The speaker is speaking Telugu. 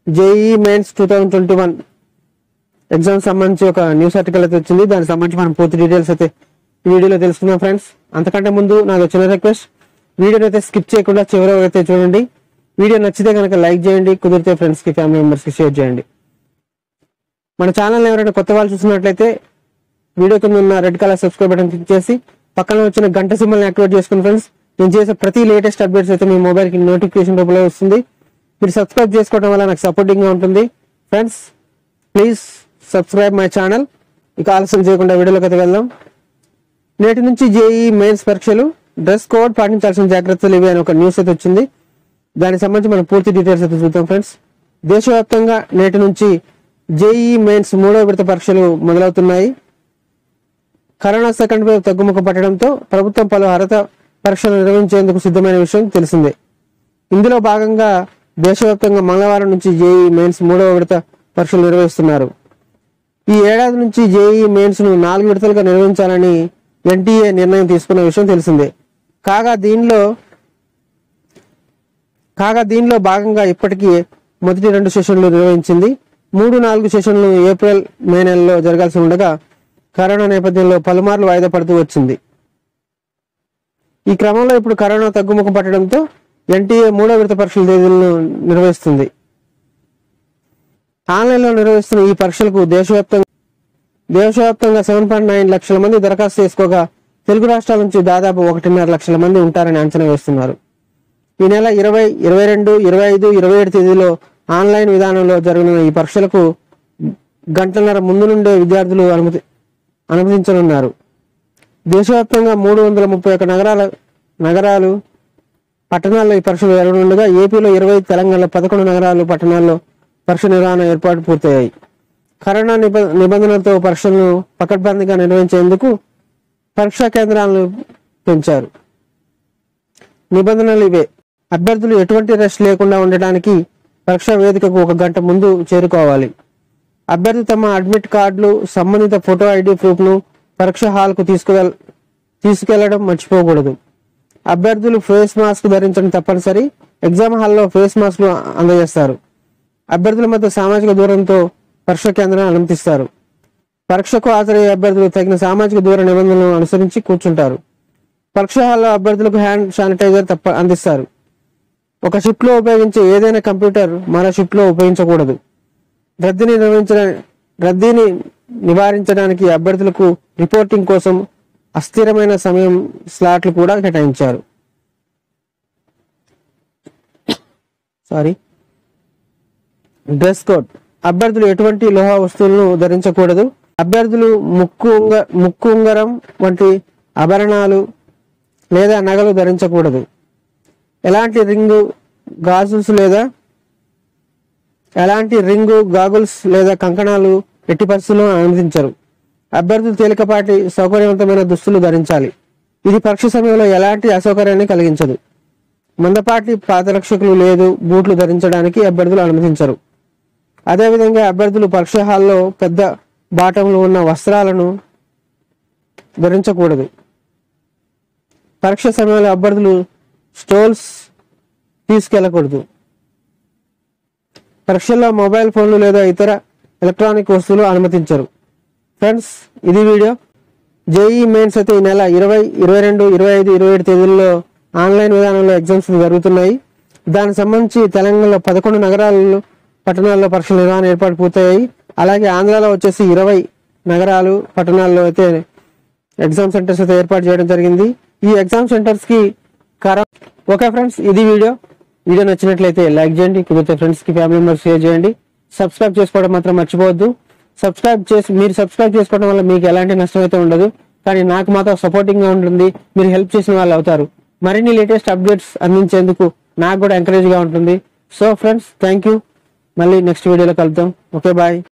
JEE mains two thousand twenty one exam సంబంధించి ఒక న్యూస్ ఆర్టికల్ అయితే వచ్చింది దానికి సంబంధించి మనం పూర్తి డీటెయిల్స్ అయితే ఈ వీడియోలో తెలుసుకుందాం ఫ్రెండ్స్ అంతకంటే ముందు నాకు చిన్న రిక్వెస్ట్ వీడియోని అయితే స్కిప్ చేయకుండా చివరి వరకు అయితే చూడండి వీడియో నచ్చితే కనుక లైక్ చేయండి కుదిరితే ఫ్రెండ్స్ కి ఫ్యామిలీ మెంబర్స్ కి షేర్ చేయండి మన ఛానల్ ఎవరైనా కొత్త వాళ్ళు చూసినట్లయితే వీడియో కింద ఉన్న red colour subscribe button click చేసి పక్కన వచ్చిన గంట సింబల్ యాక్టివేట్ చేసుకుని ఫ్రెండ్స్ నేను చేసే ప్రతి లేటెస్ట్ అప్డేట్స్ అయితే మీ మొబైల్ కి నోటిఫికేషన్ రూపంలో వస్తుంది మీరు సబ్స్క్రైబ్ చేసుకోవడం వల్ల నాకు సపోర్టింగ్ గా ఉంటుంది friends please subscribe my channel ఇక ఆలస్యం చేయకుండా వీడియోలోకి అయితే వెళ్దాం నేటి నుంచి జేఈ మెయిన్స్ పరీక్షలు డ్రెస్ కోడ్ పాటించాల్సిన జాగ్రత్తలు ఇవి అని ఒక న్యూస్ అయితే వచ్చింది దానికి సంబంధించి మనం పూర్తి డీటెయిల్స్ అయితే చూద్దాం ఫ్రెండ్స్ దేశవ్యాప్తంగా నేటి నుంచి జేఈ మెయిన్స్ మూడో విడత పరీక్షలు మొదలవుతున్నాయి కరోనా సెకండ్ వేవ్ తగ్గుముఖ పట్టడంతో ప్రభుత్వం పలు అర్హత పరీక్షలు నిర్వహించేందుకు సిద్ధమైన విషయం తెలిసిందే ఇందులో భాగంగా దేశవ్యాప్తంగా మంగళవారం నుంచి జేఈ మెయిన్స్ మూడవ విడత పరీక్షలు నిర్వహిస్తున్నారు ఈ ఏడాది నుంచి జేఈ మెయిన్స్ ను నాలుగు విడతలుగా నిర్వహించాలని ఎన్టీఏ నిర్ణయం తీసుకున్న విషయం తెలిసిందే కాగా దీనిలో కాగా దీనిలో భాగంగా ఇప్పటికీ మొదటి రెండు సెషన్లు నిర్వహించింది మూడు నాలుగు సెషన్లు ఏప్రిల్ మే నెలలో జరగాల్సి ఉండగా కరోనా నేపథ్యంలో పలుమార్లు వాయిదా పడుతూ వచ్చింది ఈ క్రమంలో ఇప్పుడు కరోనా తగ్గుముఖం పట్టడంతో ఎన్టీఏ మూడో విడత పరీక్షల తేదీలను నిర్వహిస్తుంది ఆన్లైన్లో నిర్వహిస్తున్న ఈ పరీక్షలకు దేశవ్యాప్తంగా దేశవ్యాప్తంగా సెవెన్ పాయింట్ నైన్ లక్షల మంది దరఖాస్తు చేసుకోగా తెలుగు రాష్ట్రాల నుంచి దాదాపు ఒకటిన్నర లక్షల మంది ఉంటారని అంచనా వేస్తున్నారు ఈ నెల ఇరవై ఇరవై రెండు ఇరవై ఐదు ఇరవై ఏడు తేదీలో ఆన్లైన్ విధానంలో జరగనున్న ఈ పరీక్షలకు గంటన్నర ముందు నుండే విద్యార్థులు అనుమతి అనుమతించనున్నారు దేశవ్యాప్తంగా మూడు వందల ముప్పై ఒక్క నగరాల నగరాలు పట్టణాల్లో ఈ పరీక్షలు జరగనుండగా ఏపీలో ఇరవై తెలంగాణలో పదకొండు నగరాలు పట్టణాల్లో పరీక్ష నిర్వహణ ఏర్పాటు పూర్తయ్యాయి కరోనా నిబ నిబంధనలతో పరీక్షలను పకడ్బందీగా నిర్వహించేందుకు పరీక్షా కేంద్రాలను పెంచారు నిబంధనలు ఇవే అభ్యర్థులు ఎటువంటి రెస్ట్ లేకుండా ఉండటానికి పరీక్షా వేదికకు ఒక గంట ముందు చేరుకోవాలి అభ్యర్థి తమ అడ్మిట్ కార్డులు సంబంధిత ఫోటో ఐడి ప్రూఫ్ ను పరీక్ష హాల్ కు తీసుకువెల్ తీసుకెళ్లడం మర్చిపోకూడదు అభ్యర్థులు ఫేస్ మాస్క్ ధరించడం తప్పనిసరి ఎగ్జామ్ హాల్లో ఫేస్ మాస్క్ అందజేస్తారు అభ్యర్థుల మధ్య సామాజిక దూరంతో పరీక్ష కేంద్రాన్ని అనుమతిస్తారు పరీక్షకు హాజరయ్యే అభ్యర్థులు తగిన సామాజిక దూర నిబంధనలను అనుసరించి కూర్చుంటారు పరీక్ష హాల్లో అభ్యర్థులకు హ్యాండ్ శానిటైజర్ తప్ప అందిస్తారు ఒక షిఫ్ట్ లో ఉపయోగించే ఏదైనా కంప్యూటర్ మరో షిఫ్ట్ లో ఉపయోగించకూడదు రద్దీని నిర్వహించ రద్దీని నివారించడానికి అభ్యర్థులకు రిపోర్టింగ్ కోసం అస్థిరమైన సమయం స్లాట్లు కూడా కేటాయించారు సారీ డ్రెస్ కోడ్ అభ్యర్థులు ఎటువంటి లోహ వస్తువులను ధరించకూడదు అభ్యర్థులు ముక్కు ఉంగ- ముక్కు ఉంగరం వంటి ఆభరణాలు లేదా నగలు ధరించకూడదు ఎలాంటి రింగు గాజుల్స్ లేదా ఎలాంటి రింగు గాగుల్స్ లేదా కంకణాలు ఎట్టి పరిస్థితుల్లో అనుమతించరు అభ్యర్థులు తేలికపాటి సౌకర్యవంతమైన దుస్తులు ధరించాలి ఇది పరీక్ష సమయంలో ఎలాంటి అసౌకర్యాన్ని కలిగించదు మందపాటి పాదరక్షకులు లేదు బూట్లు ధరించడానికి అభ్యర్థులు అనుమతించరు అదేవిధంగా అభ్యర్థులు పరీక్ష హాల్లో పెద్ద బాటంలో ఉన్న వస్త్రాలను ధరించకూడదు పరీక్ష సమయంలో అభ్యర్థులు స్టోల్స్ తీసుకెళ్లకూడదు పరీక్షల్లో మొబైల్ ఫోన్లు లేదా ఇతర ఎలక్ట్రానిక్ వస్తువులు అనుమతించరు ఫ్రెండ్స్ ఇది వీడియో జేఈ మెయిన్స్ అయితే ఈ నెల ఇరవై ఇరవై రెండు ఇరవై ఐదు ఇరవై ఏడు తేదీల్లో ఆన్లైన్ విధానంలో ఎగ్జామ్స్ జరుగుతున్నాయి దానికి సంబంధించి తెలంగాణలో పదకొండు నగరాల్లో పట్టణాల్లో పరీక్షల నిర్వహణ ఏర్పాటు పూర్తయ్యాయి అలాగే ఆంధ్రాలో వచ్చేసి ఇరవై నగరాలు పట్టణాల్లో అయితే ఎగ్జామ్ సెంటర్స్ అయితే ఏర్పాటు చేయడం జరిగింది ఈ ఎగ్జామ్ సెంటర్స్ కి కరో ఓకే ఫ్రెండ్స్ ఇది వీడియో వీడియో నచ్చినట్లయితే లైక్ చేయండి కుదిరితే ఫ్రెండ్స్ కి ఫ్యామిలీ మెంబర్స్ షేర్ చేయండి సబ్స్క్రైబ్ చేసుకోవడం మాత్రం మర్చిపోవద్దు సబ్స్క్రైబ్ చేసి మీరు సబ్స్క్రైబ్ చేసుకోవడం వల్ల మీకు ఎలాంటి నష్టం అయితే ఉండదు కానీ నాకు మాత్రం సపోర్టింగ్ గా ఉంటుంది మీరు హెల్ప్ చేసిన వాళ్ళు అవుతారు మరిన్ని లేటెస్ట్ అప్డేట్స్ అందించేందుకు నాకు కూడా ఎంకరేజ్ గా ఉంటుంది సో ఫ్రెండ్స్ థ్యాంక్ యూ మళ్ళీ నెక్స్ట్ వీడియోలో కలుద్దాం ఓకే బాయ్